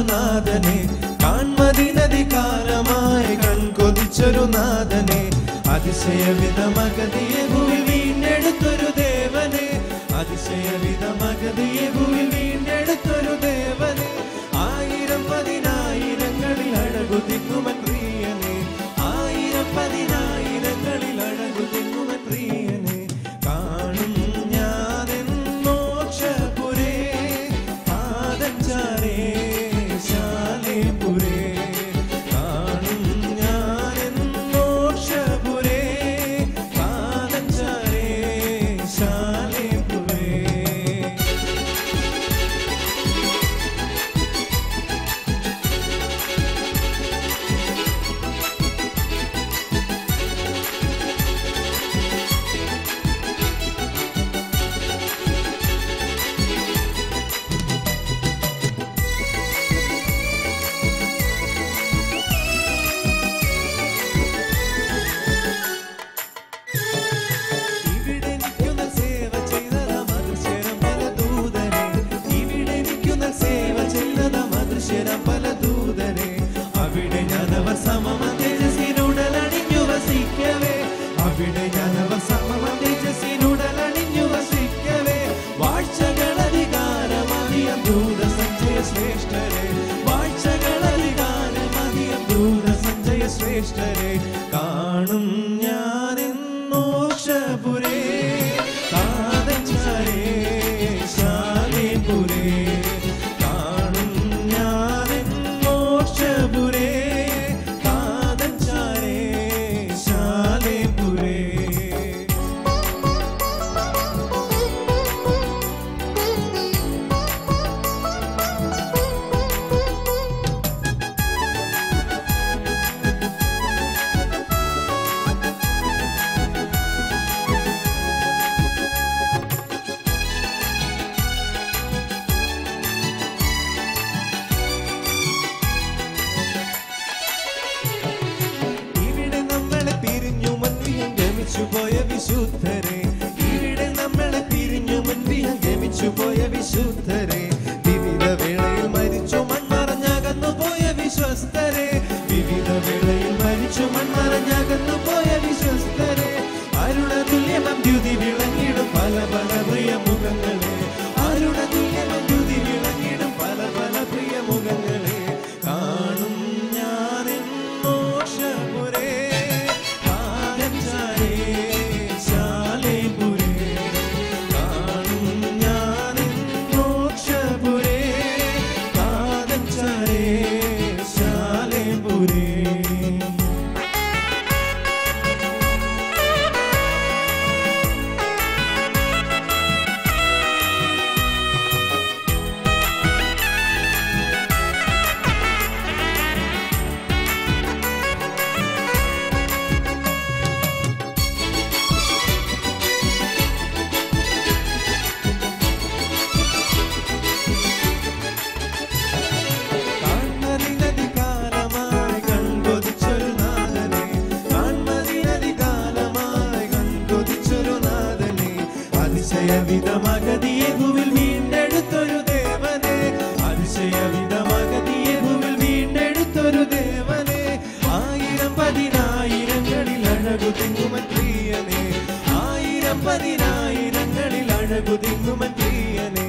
നാഥനെ കാൺമതിനധികാരമായി കൺകൊതിച്ചൊരു നാഥനെ അതിശയവിധമഗതിയെ ഭൂവിൽ വീണ്ടെടുത്തൊരു ദേവനെ അതിശയവിധമഗതിയെ ഭൂവിൽ വീണ്ടെടുത്തൊരു ദേവനെ ആയിരം പതിനായിരങ്ങളിൽ അഴകു തിങ്ങുമൻ പ്രിയനെ ആയിരം പതിനായിരങ്ങളിൽ അഴകു തിങ്ങുമൻ പ്രിയനെ കാണും ഞാനെന്നോക്ഷപുരേ പാദച്ചാരേ ശാലേപുരേ കാണും ഞാനെന്നോക്ഷപുരേ പാദച്ചാരേ ശാലേപുരേ ഇവിടെ നിൽക്കുന്ന സേവ ചെയ്തതാ മനുഷ്യരം പല ദൂതരെ ഇവിടെ നിൽക്കുന്ന സേവ ചെയ്തതാ മനുഷ്യരം പല ദൂതരെ അവിടെ ഞാനവർ സമമ തേജസ്സിനുടലണിഞ്ഞു വസിക്കവേ അവിടെ ഞാനവർ സമമ തേജസ്സിനുടലണിഞ്ഞു വസിക്കവേ വാഴ്ചകളധികാരമതിയം ദൂത സഞ്ജയ ശ്രേഷ്ഠരെ വാഴ്ചകളധികാരമതിയം ദൂത സഞ്ജയ ശ്രേഷ്ഠരെ കാണും ഞാനെന്നോഷപുരേ കാതച്ചാരേ ശാലേപുരേ കാണും ഞാനെന്നോഷപുരേ കാതച്ചാരേ ശാലേപുരേ ഇവിടെ നമ്മളെ പിരിഞ്ഞു മന്ദിയം ഗമിച്ചു പോയ വിശുദ്ധരെ ഇവിടെ നമ്മളെ പിരിഞ്ഞു മന്ദിയം ഗമിച്ചു പോയ വിശുദ്ധരെ വിവിധ വേളയിൽ മരിച്ചു മൺമറഞ്ഞകന്നു പോയ വിശ്വസ്തരെ വിവിധ വേളയിൽ മരിച്ചു മൺമറഞ്ഞകന്നു പോയ വിശ്വസ്തരെ അരുണ തുല്യമം ദ്യുതി വിളങ്ങിടും പല പല പ്രിയ മുഖങ്ങളെ അരുണ തുല്യമം ദ്യുതി വിളങ്ങിടും പല പല പ്രിയ മുഖങ്ങളെ കാണും ഞാനെന്നോഷപുരേ കാലഞ്ചാരേ ശാലേപുരേ കാണും ഞാനെന്നോഷപുരേ കാലഞ്ചാരേ ശാലേപുരേ കാൺമതിനധികാരമായി കൺകൊതിച്ചൊരു നാഥനെ കാൺമതിനധികാരമായി കൺകൊതിച്ചൊരു നാഥനെ അതിശയവിധമഗതിയെ ഭൂവിൽ വീണ്ടെടുത്തൊരു ദേവനെ അതിശയവിധമഗതിയെ ഭൂവിൽ വീണ്ടെടുത്തൊരു ദേവനെ ആയിരം പതിനായിരങ്ങളിൽ അഴകു തിങ്ങുമൻ പ്രിയനെ ആയിരം പതിനായിരങ്ങളിൽ അഴകു തിങ്ങുമൻ പ്രിയനെ